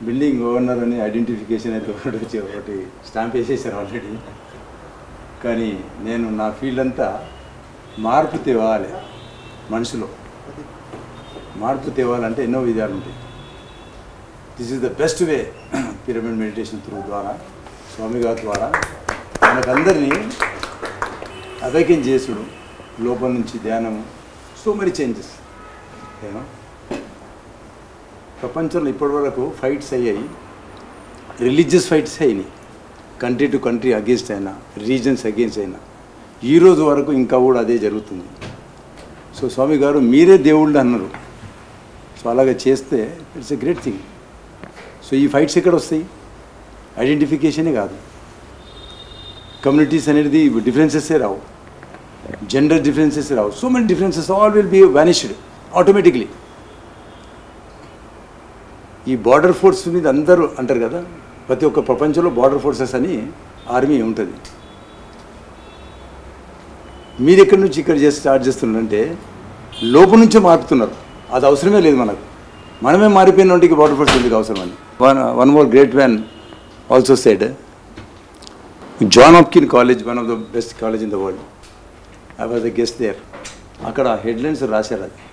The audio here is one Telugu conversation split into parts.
బిల్డింగ్ ఓనర్ అని ఐడెంటిఫికేషన్ అయితే ఒకటి వచ్చి ఒకటి స్టాంప్ వేసేసారు ఆల్రెడీ కానీ నేను నా ఫీల్డ్ అంతా మార్పు తేవాలి మనిషిలో మార్పు తేవాలంటే ఎన్నో విధాలు ఉంటాయి this is the best way pyramid meditation through ద్వారా స్వామి గారి ద్వారా మనకందరినీ అవేకెన్ చేసుడు లోపల నుంచి ధ్యానము సో మెనీ చేంజెస్ ఏమో ప్రపంచంలో ఇప్పటివరకు ఫైట్స్ అయ్యాయి రిలీజియస్ ఫైట్స్ అయినాయి కంట్రీ టు కంట్రీ అగేన్స్ట్ అయినా రీజన్స్ అగేన్స్ట్ అయినా ఈ రోజు వరకు ఇంకా కూడా అదే జరుగుతుంది సో స్వామి గారు మీరే దేవుళ్ళు అన్నారు సో అలాగే చేస్తే it's a great thing so ఈ ఫైట్స్ ఎక్కడ వస్తాయి ఐడెంటిఫికేషనే కాదు కమ్యూనిటీస్ అనేది డిఫరెన్సెసే రావు జెండర్ డిఫరెన్సెస్ రావు so many differences all will be vanished automatically ఈ బార్డర్ ఫోర్స్ మీద అందరూ అంటారు కదా ప్రతి ఒక్క ప్రపంచంలో బార్డర్ ఫోర్సెస్ అని ఆర్మీ ఉంటుంది మీరు ఎక్కడి నుంచి ఇక్కడ చేసి స్టార్ట్ చేస్తున్నారంటే లోపల నుంచే మారుతున్నారు అది అవసరమే లేదు మనకు మనమే మారిపోయిన వాటికి బార్డర్ ఫోర్స్ ఎందుకు అవసరం అని one one more great man also said John Hopkins college one of the best college in the world I was the guest there అక్కడ హెడ్లైన్స్ రాశారు అది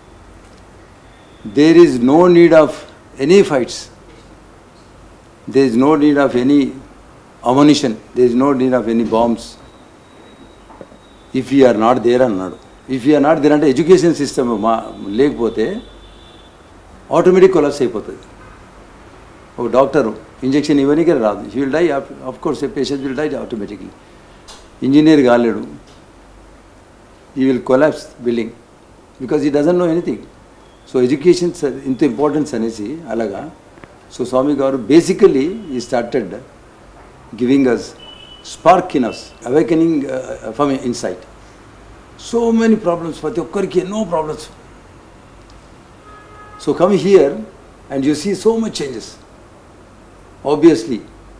there is no need of any fights there is no need of any ammunition there is no need of any bombs if you are not there అన్నాడు if you are not there అంటే ఎడ్యుకేషన్ సిస్టమ్ మా లేకపోతే ఆటోమేటిక్ కొలాప్స్ అయిపోతుంది ఒక డాక్టర్ ఇంజెక్షన్ ఇవ్వనికే రాదు he will die of course a patient will die automatically engineer కాలేడు he will collapse building because he doesn't know anything so education ఇంత ఇంపార్టెన్స్ అనేసి అలాగా సో స్వామి గారు basically he started giving us spark in us awakening from insight so many problems ప్రతి ఒక్కరికి ఎన్నో problems so come here and you see so much changes obviously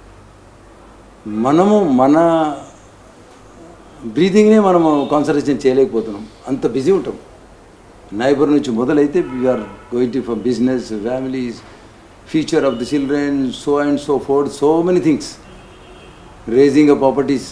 మనము మన బ్రీతింగ్నే మనము కాన్సన్ట్రేషన్ చేయలేకపోతున్నాం అంత బిజీ ఉంటాం నైబర్ నుంచి మొదలైతే we're going to for business families future of the children so and so forth so many things raising of properties.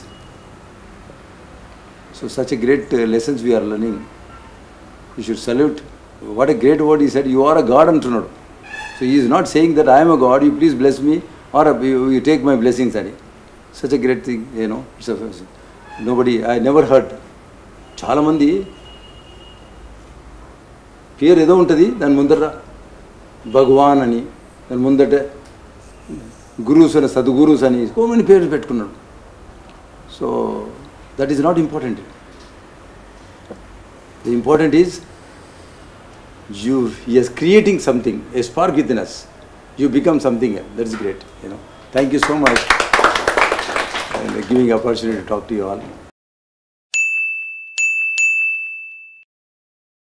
So such a great uh, lessons we are learning. You should salute. What a great word he said. You are a God అంటున్నాడు so he is not saying that I am a God, you please bless me or uh, you, you take my blessings అని such a great thing, you know. It's a, nobody, I never heard. చాలామంది పేరు ఏదో ఉంటుంది దాని ముందర భగవాన్ అని దాని ముందట గురూస్ అని సద్గురూస్ అని సో మెనీ పేర్లు పెట్టుకున్నాడు so that is not important the important is you is creating something a spark with in us you become something that is great you know thank you so much and giving opportunity talk to you all